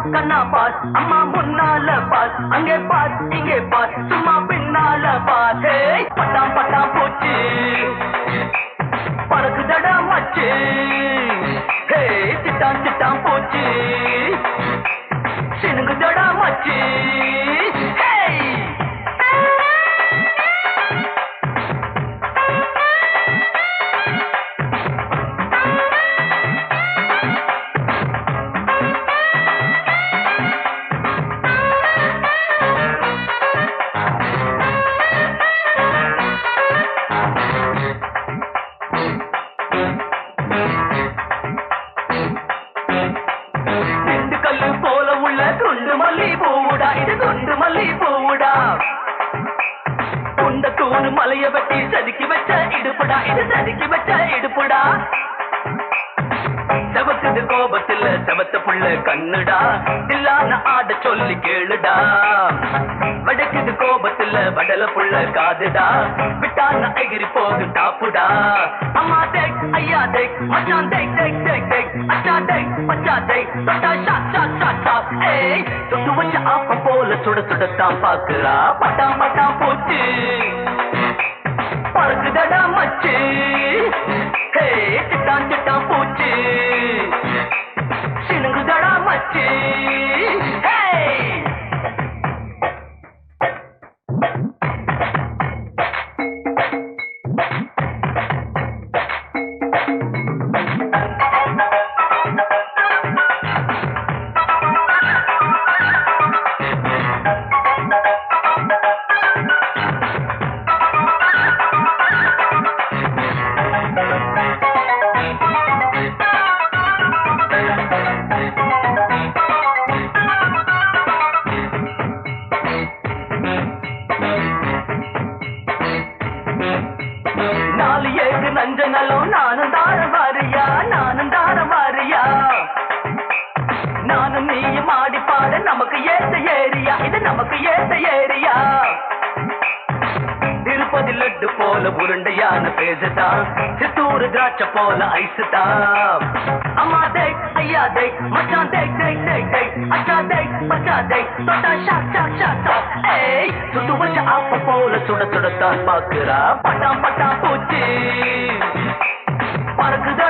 கண்ணா பார் அம்மா முன்னால பார் அங்கே பார் இங்கே பார் சும்மா பின்னால பார் ஹே பட்டாம் பட்டாம் போச்சு பறக்குதடா மச்சு ஹே சிட்டான் சிட்டான் போச்சு சினுங்குதடா மச்சு ஹே திண்டுக்கல்லு போல உள்ள துண்டு மல்லி பூவுடா இது துண்டு மல்லி பூவுடா துண்ட தூணு மலைய வெட்டி செதுக்கி வச்ச இடுப்புடா இது செதுக்கி வச்ச இடுப்புடா செவக்குது கோபத்துல செவத்த புள்ள கண்ணுடா தில்லான ஆட சொல்லி கேளுடா வடக்குது கோபத்துல வடல புள்ள காதுடா விட்டான எகிரி போகும் டாப்புடா அம்மா தேக் ஐயா தேக் மச்சான் தேக் தேக் தேக் தேக் அச்சா தேக் பச்சா தேக் தொட்டா ஷாட் ஷாட் ஷாட் ஷாட் ஏய் சுட்டு வச்ச ஆப்பம் போல சுட சுடத்தான் பாக்குறா பட்டாம் பட்டாம் போச்சு பறக்குதடா மச்சு ஹே சிட்டான் சிட்டான் பூச்சு சினுங்குதடா மச்சு ஹே நாலு ஏழு நஞ்ச நலம் நானும் தார வாரியா நானும் தார வாரியா நானும் நீயும் ஆடி பாட நமக்கு ஏத்த ஏரியா இது நமக்கு ஏத்த ஏரியா திருப்பதி லட்டு போல உருண்டையான பேசுதான் சித்தூர் திராட்சை போல ஐஸ் தான் அம்மா தேக் ஐயா தேக் மச்சான் தேக் தேக் தேக் தேக் அச்சா தேக் பச்சா தேக் தொட்டா ஷாக் ஷாக் ஷாக் ஷாக் ஏய் சுட்டு வச்ச ஆப்ப போல சுட சுடத்தான் பாக்குறா பட்டாம் பட்டாம் பூச்சி பறக்குதா